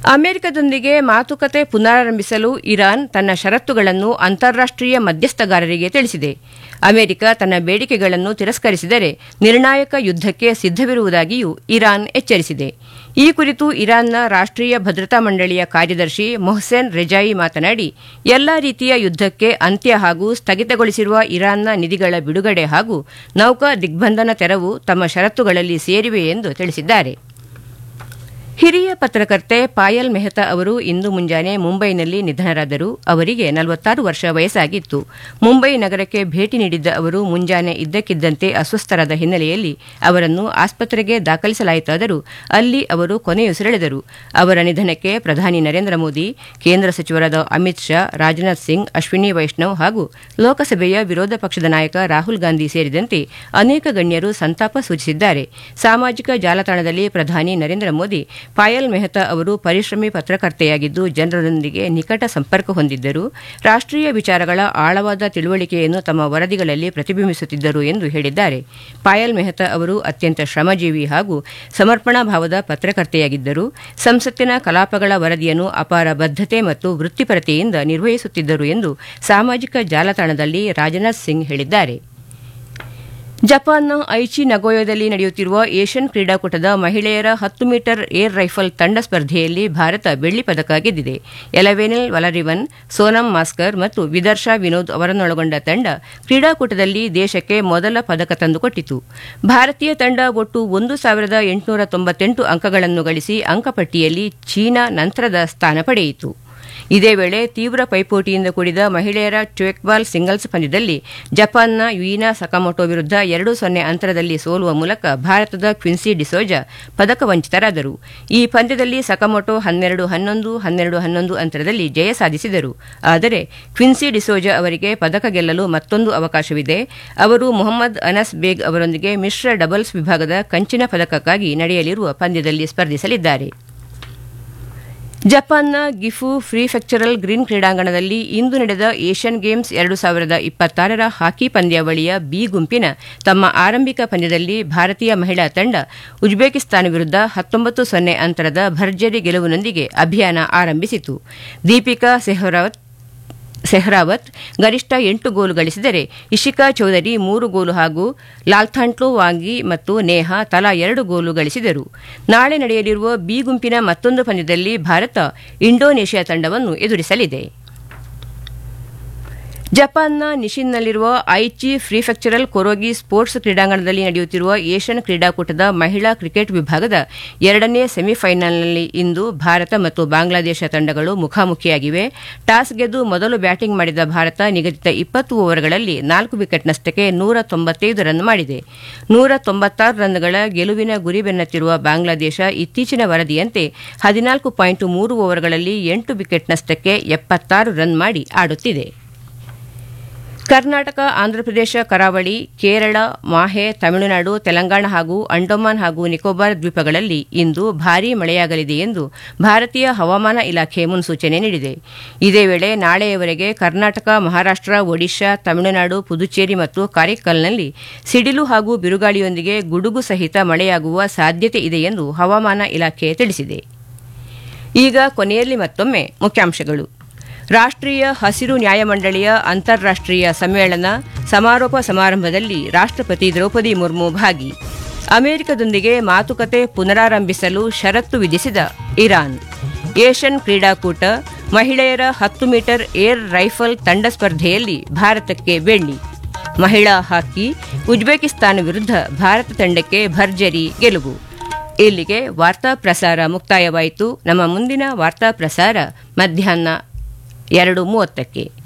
ಅಮೆರಿಕದೊಂದಿಗೆ ಮಾತುಕತೆ ಪುನರಾರಂಭಿಸಲು ಇರಾನ್ ತನ್ನ ಷರತ್ತುಗಳನ್ನು ಅಂತಾರಾಷ್ಟೀಯ ಮಧ್ಯಸ್ಥಗಾರರಿಗೆ ತಿಳಿಸಿದೆ ಅಮೆರಿಕ ತನ್ನ ಬೇಡಿಕೆಗಳನ್ನು ತಿರಸ್ಕರಿಸಿದರೆ ನಿರ್ಣಾಯಕ ಯುದ್ದಕ್ಕೆ ಸಿದ್ದವಿರುವುದಾಗಿಯೂ ಇರಾನ್ ಎಚ್ಚರಿಸಿದೆ ಈ ಕುರಿತು ಇರಾನ್ನ ರಾಷ್ಟೀಯ ಭದ್ರತಾ ಮಂಡಳಿಯ ಕಾರ್ಯದರ್ಶಿ ಮೊಹ್ಸೆನ್ ರೆಜಾಯಿ ಮಾತನಾಡಿ ಎಲ್ಲಾ ರೀತಿಯ ಯುದ್ದಕ್ಕೆ ಅಂತ್ಯ ಹಾಗೂ ಸ್ಥಗಿತಗೊಳಿಸಿರುವ ಇರಾನ್ನ ನಿಧಿಗಳ ಬಿಡುಗಡೆ ಹಾಗೂ ನೌಕಾ ದಿಗ್ಬಂಧನ ತೆರವು ತಮ್ಮ ಷರತ್ತುಗಳಲ್ಲಿ ಸೇರಿವೆ ಎಂದು ತಿಳಿಸಿದ್ದಾರೆ ಹಿರಿಯ ಪತ್ರಕರ್ತೆ ಪಾಯಲ್ ಮೆಹ್ತಾ ಅವರು ಇಂದು ಮುಂಜಾನೆ ಮುಂಬೈನಲ್ಲಿ ನಿಧನರಾದರು ಅವರಿಗೆ ನಲವತ್ತಾರು ವರ್ಷ ವಯಸ್ಸಾಗಿತ್ತು ಮುಂಬೈ ನಗರಕ್ಕೆ ಭೇಟಿ ನೀಡಿದ್ದ ಅವರು ಮುಂಜಾನೆ ಇದ್ದಕ್ಕಿದ್ದಂತೆ ಅಸ್ವಸ್ಥರಾದ ಹಿನ್ನೆಲೆಯಲ್ಲಿ ಅವರನ್ನು ಆಸ್ಪತ್ರೆಗೆ ದಾಖಲಿಸಲಾಯಿತಾದರೂ ಅಲ್ಲಿ ಅವರು ಕೊನೆಯುಸಿರೆಳೆದರು ಅವರ ನಿಧನಕ್ಕೆ ಪ್ರಧಾನಿ ನರೇಂದ್ರ ಮೋದಿ ಕೇಂದ್ರ ಸಚಿವರಾದ ಅಮಿತ್ ಶಾ ರಾಜನಾಥ್ ಸಿಂಗ್ ಅಶ್ವಿನಿ ವೈಷ್ಣವ್ ಹಾಗೂ ಲೋಕಸಭೆಯ ವಿರೋಧ ಪಕ್ಷದ ನಾಯಕ ರಾಹುಲ್ ಗಾಂಧಿ ಸೇರಿದಂತೆ ಅನೇಕ ಗಣ್ಯರು ಸಂತಾಪ ಸೂಚಿಸಿದ್ದಾರೆ ಸಾಮಾಜಿಕ ಜಾಲತಾಣದಲ್ಲಿ ಪ್ರಧಾನಿ ನರೇಂದ್ರ ಮೋದಿ ಪಾಯಲ್ ಮೆಹ್ತಾ ಅವರು ಪರಿಶ್ರಮಿ ಪತ್ರಕರ್ತೆಯಾಗಿದ್ದು ಜನರೊಂದಿಗೆ ನಿಕಟ ಸಂಪರ್ಕ ಹೊಂದಿದ್ದರು ರಾಷ್ಟೀಯ ವಿಚಾರಗಳ ಆಳವಾದ ತಿಳುವಳಿಕೆಯನ್ನು ತಮ್ಮ ವರದಿಗಳಲ್ಲಿ ಪ್ರತಿಬಿಂಬಿಸುತ್ತಿದ್ದರು ಎಂದು ಹೇಳಿದ್ದಾರೆ ಪಾಯಲ್ ಮೆಹ್ತಾ ಅವರು ಅತ್ಯಂತ ಶ್ರಮಜೀವಿ ಹಾಗೂ ಸಮರ್ಪಣಾ ಭಾವದ ಪತ್ರಕರ್ತೆಯಾಗಿದ್ದರು ಸಂಸತ್ತಿನ ಕಲಾಪಗಳ ವರದಿಯನ್ನು ಅಪಾರ ಬದ್ಧತೆ ಮತ್ತು ವೃತ್ತಿಪರತೆಯಿಂದ ನಿರ್ವಹಿಸುತ್ತಿದ್ದರು ಎಂದು ಸಾಮಾಜಿಕ ಜಾಲತಾಣದಲ್ಲಿ ರಾಜನಾಥ್ ಸಿಂಗ್ ಹೇಳಿದ್ದಾರೆ ಜಪಾನ್ನ ಐಚಿ ನಗೋಯದಲ್ಲಿ ನಡೆಯುತ್ತಿರುವ ಏಷ್ಯನ್ ಕ್ರೀಡಾಕೂಟದ ಮಹಿಳೆಯರ ಹತ್ತು ಮೀಟರ್ ಏರ್ ರೈಫಲ್ ತಂಡ ಸ್ಪರ್ಧೆಯಲ್ಲಿ ಭಾರತ ಬೆಳ್ಳಿ ಪದಕ ಗೆದ್ದಿದೆ ಎಲವೆನಿಲ್ ವಲರಿವನ್ ಸೋನಂ ಮಾಸ್ಕರ್ ಮತ್ತು ವಿದರ್ಶಾ ವಿನೋದ್ ಅವರನ್ನೊಳಗೊಂಡ ತಂಡ ಕ್ರೀಡಾಕೂಟದಲ್ಲಿ ದೇಶಕ್ಕೆ ಮೊದಲ ಪದಕ ತಂದುಕೊಟ್ಟಿತು ಭಾರತೀಯ ತಂಡ ಒಟ್ಟು ಒಂದು ಸಾವಿರದ ಎಂಟುನೂರ ತೊಂಬತ್ತೆಂಟು ಅಂಕಗಳನ್ನು ಗಳಿಸಿ ಅಂಕಪಟ್ಟಿಯಲ್ಲಿ ಚೀನಾ ನಂತರದ ಸ್ಥಾನ ಪಡೆಯಿತು ಇದೇ ವೇಳೆ ತೀವ್ರ ಪೈಪೋಟಿಯಿಂದ ಕೂಡಿದ ಮಹಿಳೆಯರ ಟ್ವೆಕ್ಬಾಲ್ ಸಿಂಗಲ್ಸ್ ಪಂದ್ಯದಲ್ಲಿ ಜಪಾನ್ನ ಯುಯಿನಾ ಸಕಾಮೊಟೊ ವಿರುದ್ಧ ಎರಡು ಸೊನ್ನೆ ಅಂತರದಲ್ಲಿ ಸೋಲುವ ಮೂಲಕ ಭಾರತದ ಕ್ವಿನ್ಸಿ ಡಿಸೋಜಾ ಪದಕ ವಂಚಿತರಾದರು ಈ ಪಂದ್ಯದಲ್ಲಿ ಸಕಾಮೊಟೊ ಹನ್ನೆರಡು ಹನ್ನೊಂದು ಹನ್ನೆರಡು ಹನ್ನೊಂದು ಅಂತರದಲ್ಲಿ ಜಯ ಸಾಧಿಸಿದರು ಆದರೆ ಕ್ವಿನ್ಸಿ ಡಿಸೋಜಾ ಅವರಿಗೆ ಪದಕ ಗೆಲ್ಲಲು ಮತ್ತೊಂದು ಅವಕಾಶವಿದೆ ಅವರು ಮೊಹಮ್ಮದ್ ಅನಸ್ ಬೇಗ್ ಅವರೊಂದಿಗೆ ಮಿಶ್ರ ಡಬಲ್ಸ್ ವಿಭಾಗದ ಕಂಚಿನ ಪದಕಕ್ಕಾಗಿ ನಡೆಯಲಿರುವ ಪಂದ್ಯದಲ್ಲಿ ಸ್ಪರ್ಧಿಸಲಿದ್ದಾರೆ ಜಪಾನ್ನ ಗಿಫು ಪ್ರಿಫೆಕ್ಚರಲ್ ಗ್ರೀನ್ ಕ್ರೀಡಾಂಗಣದಲ್ಲಿ ಇಂದು ನಡೆದ ಏಷ್ಯನ್ ಗೇಮ್ಸ್ ಎರಡು ಸಾವಿರದ ಇಪ್ಪತ್ತಾರರ ಹಾಕಿ ಪಂದ್ಯಾವಳಿಯ ಬಿ ಗುಂಪಿನ ತಮ್ಮ ಆರಂಭಿಕ ಪಂದ್ಯದಲ್ಲಿ ಭಾರತೀಯ ಮಹಿಳಾ ತಂಡ ಉಜ್ಬೇಕಿಸ್ತಾನ ವಿರುದ್ಧ ಹತ್ತೊಂಬತ್ತು ಸೊನ್ನೆ ಅಂತರದ ಭರ್ಜರಿ ಗೆಲುವಿನೊಂದಿಗೆ ಅಭಿಯಾನ ಆರಂಭಿಸಿತು ದೀಪಿಕಾ ಸೆಹ್ರಾವತ್ ಸೆಹ್ರಾವತ್ ಗರಿಷ್ಠ ಎಂಟು ಗೋಲು ಗಳಿಸಿದರೆ ಇಶಿಕಾ ಚೌಧರಿ ಮೂರು ಗೋಲು ಹಾಗೂ ಲಾಲ್ಥಾಂಟ್ಲೋ ವಾಂಗಿ ಮತ್ತು ನೇಹಾ ತಲಾ ಎರಡು ಗೋಲು ಗಳಿಸಿದರು ನಾಳೆ ನಡೆಯಲಿರುವ ಬಿ ಗುಂಪಿನ ಮತ್ತೊಂದು ಪಂದ್ಯದಲ್ಲಿ ಭಾರತ ಇಂಡೋನೇಷ್ಯಾ ತಂಡವನ್ನು ಎದುರಿಸಲಿದೆ ಜಪಾನ್ನ ನಿಶಿನ್ನಲ್ಲಿರುವ ಐಚಿ ಪ್ರಿಫೆಕ್ಚರಲ್ ಕೊರೋಗಿ ಸ್ಪೋರ್ಟ್ಸ್ ಕ್ರೀಡಾಂಗಣದಲ್ಲಿ ನಡೆಯುತ್ತಿರುವ ಏಷ್ಯನ್ ಕ್ರೀಡಾಕೂಟದ ಮಹಿಳಾ ಕ್ರಿಕೆಟ್ ವಿಭಾಗದ ಎರಡನೇ ಸೆಮಿಫೈನಲ್ನಲ್ಲಿ ಇಂದು ಭಾರತ ಮತ್ತು ಬಾಂಗ್ಲಾದೇಶ ತಂಡಗಳು ಮುಖಾಮುಖಿಯಾಗಿವೆ ಟಾಸ್ ಗೆದ್ದು ಮೊದಲು ಬ್ಯಾಟಿಂಗ್ ಮಾಡಿದ ಭಾರತ ನಿಗದಿತ ಇಪ್ಪತ್ತು ಓವರ್ಗಳಲ್ಲಿ ನಾಲ್ಕು ವಿಕೆಟ್ ನಷ್ಟಕ್ಕೆ ನೂರ ತೊಂಬತ್ತೈದು ರನ್ ಮಾಡಿದೆ ನೂರ ತೊಂಬತ್ತಾರು ರನ್ಗಳ ಗೆಲುವಿನ ಗುರಿ ಬೆನ್ನತ್ತಿರುವ ಬಾಂಗ್ಲಾದೇಶ ಇತ್ತೀಚಿನ ವರದಿಯಂತೆ ಹದಿನಾಲ್ಕು ಪಾಯಿಂಟ್ ಮೂರು ಓವರ್ಗಳಲ್ಲಿ ಎಂಟು ವಿಕೆಟ್ ನಷ್ಟಕ್ಕೆ ಎಪ್ಪತ್ತಾರು ರನ್ ಮಾಡಿ ಆಡುತ್ತಿದೆ ಕರ್ನಾಟಕ ಆಂಧ್ರಪ್ರದೇಶ ಕರಾವಳಿ ಕೇರಳ ಮಾಹೆ ತಮಿಳುನಾಡು ತೆಲಂಗಾಣ ಹಾಗೂ ಅಂಡೋಮಾನ್ ಹಾಗೂ ನಿಕೋಬಾರ್ ದ್ವೀಪಗಳಲ್ಲಿ ಇಂದು ಭಾರೀ ಮಳೆಯಾಗಲಿದೆ ಎಂದು ಭಾರತೀಯ ಹವಾಮಾನ ಇಲಾಖೆ ಮುನ್ಸೂಚನೆ ನೀಡಿದೆ ಇದೇ ವೇಳೆ ನಾಳೆಯವರೆಗೆ ಕರ್ನಾಟಕ ಮಹಾರಾಷ್ಟ್ರ ಒಡಿಶಾ ತಮಿಳುನಾಡು ಪುದುಚೇರಿ ಮತ್ತು ಕಾರೈಕಲ್ನಲ್ಲಿ ಸಿಡಿಲು ಹಾಗೂ ಬಿರುಗಾಳಿಯೊಂದಿಗೆ ಗುಡುಗು ಸಹಿತ ಮಳೆಯಾಗುವ ಸಾಧ್ಯತೆ ಇದೆ ಎಂದು ಹವಾಮಾನ ಇಲಾಖೆ ತಿಳಿಸಿದೆ ಈಗ ಕೊನೆಯಲ್ಲಿ ಮತ್ತೊಮ್ಮೆ ಮುಖ್ಯಾಂಶಗಳು ರಾಷ್ಟ್ರೀಯ ಹಸಿರು ನ್ಯಾಯಮಂಡಳಿಯ ಅಂತಾರಾಷ್ಟ್ರೀಯ ಸಮ್ಮೇಳನ ಸಮಾರೋಪ ಸಮಾರಂಭದಲ್ಲಿ ರಾಷ್ಟ್ರಪತಿ ದ್ರೌಪದಿ ಮುರ್ಮು ಭಾಗಿ ಅಮೆರಿಕದೊಂದಿಗೆ ಮಾತುಕತೆ ಪುನರಾರಂಭಿಸಲು ಷರತ್ತು ವಿಧಿಸಿದ ಇರಾನ್ ಏಷ್ಯನ್ ಕ್ರೀಡಾಕೂಟ ಮಹಿಳೆಯರ ಹತ್ತು ಮೀಟರ್ ಏರ್ ರೈಫಲ್ ತಂಡ ಸ್ಪರ್ಧೆಯಲ್ಲಿ ಭಾರತಕ್ಕೆ ಬೆಳ್ಳಿ ಮಹಿಳಾ ಹಾಕಿ ಉಜ್ಬೇಕಿಸ್ತಾನ ವಿರುದ್ಧ ಭಾರತ ತಂಡಕ್ಕೆ ಭರ್ಜರಿ ಗೆಲುವು ಇಲ್ಲಿಗೆ ವಾರ್ತಾ ಪ್ರಸಾರ ಮುಕ್ತಾಯವಾಯಿತು ನಮ್ಮ ಮುಂದಿನ ವಾರ್ತಾ ಪ್ರಸಾರ ಮಧ್ಯಾಹ್ನ ಎರಡು ಮೂವತ್ತಕ್ಕೆ